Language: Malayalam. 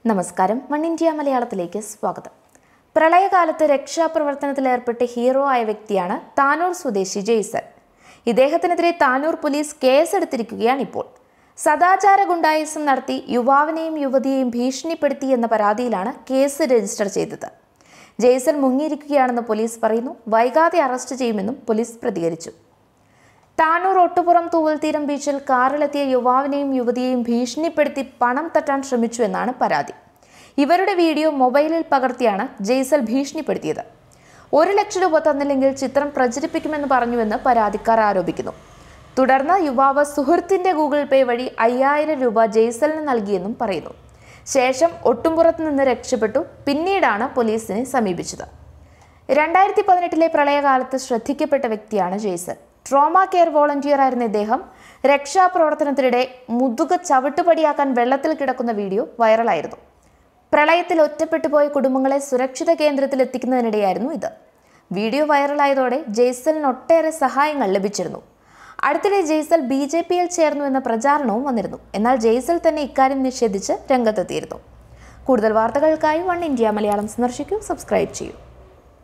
നമസ്കാരം വൺ ഇന്ത്യ മലയാളത്തിലേക്ക് സ്വാഗതം പ്രളയകാലത്ത് രക്ഷാപ്രവർത്തനത്തിലേർപ്പെട്ട് ഹീറോ ആയ വ്യക്തിയാണ് താനൂർ സ്വദേശി ജെയ്സൺ ഇദ്ദേഹത്തിനെതിരെ താനൂർ പോലീസ് കേസെടുത്തിരിക്കുകയാണിപ്പോൾ സദാചാര ഗുണ്ടായിസം നടത്തി യുവാവിനെയും യുവതിയെയും ഭീഷണിപ്പെടുത്തി എന്ന പരാതിയിലാണ് കേസ് രജിസ്റ്റർ ചെയ്തത് ജെയ്സൺ മുങ്ങിയിരിക്കുകയാണെന്ന് പോലീസ് പറയുന്നു വൈകാതെ അറസ്റ്റ് ചെയ്യുമെന്നും പോലീസ് പ്രതികരിച്ചു താനൂർ ഒട്ടുപുറം തൂവൽത്തീരം ബീച്ചിൽ കാറിലെത്തിയ യുവാവിനെയും യുവതിയെയും ഭീഷണിപ്പെടുത്തി പണം തട്ടാൻ ശ്രമിച്ചു എന്നാണ് പരാതി ഇവരുടെ വീഡിയോ മൊബൈലിൽ പകർത്തിയാണ് ജെയ്സൽ ഭീഷണിപ്പെടുത്തിയത് ഒരു ലക്ഷം രൂപ തന്നില്ലെങ്കിൽ ചിത്രം പ്രചരിപ്പിക്കുമെന്ന് പറഞ്ഞുവെന്ന് പരാതിക്കാർ ആരോപിക്കുന്നു തുടർന്ന് യുവാവ് സുഹൃത്തിന്റെ ഗൂഗിൾ പേ വഴി അയ്യായിരം രൂപ ജെയ്സലിന് നൽകിയെന്നും പറയുന്നു ശേഷം ഒട്ടുംപുറത്ത് നിന്ന് രക്ഷപ്പെട്ടു പിന്നീടാണ് പോലീസിനെ സമീപിച്ചത് രണ്ടായിരത്തി പതിനെട്ടിലെ പ്രളയകാലത്ത് ശ്രദ്ധിക്കപ്പെട്ട വ്യക്തിയാണ് ജെയ്സൺ ട്രോമ കെയർ വോളണ്ടിയർ ആയിരുന്ന ഇദ്ദേഹം രക്ഷാപ്രവർത്തനത്തിനിടെ മുതുക ചവിട്ടുപടിയാക്കാൻ വെള്ളത്തിൽ കിടക്കുന്ന വീഡിയോ വൈറലായിരുന്നു പ്രളയത്തിൽ ഒറ്റപ്പെട്ടു പോയ കുടുംബങ്ങളെ സുരക്ഷിത കേന്ദ്രത്തിൽ എത്തിക്കുന്നതിനിടെയായിരുന്നു ഇത് വീഡിയോ വൈറലായതോടെ ജെയ്സലിന് ഒട്ടേറെ സഹായങ്ങൾ ലഭിച്ചിരുന്നു അടുത്തിടെ ജെയ്സൽ ബി ജെ പിയിൽ ചേർന്നു എന്ന പ്രചാരണവും വന്നിരുന്നു എന്നാൽ ജെയ്സൽ തന്നെ ഇക്കാര്യം നിഷേധിച്ച് രംഗത്തെത്തിയിരുന്നു കൂടുതൽ വാർത്തകൾക്കായി വൺ ഇന്ത്യ മലയാളം സന്ദർശിക്കൂ സബ്സ്ക്രൈബ് ചെയ്യൂ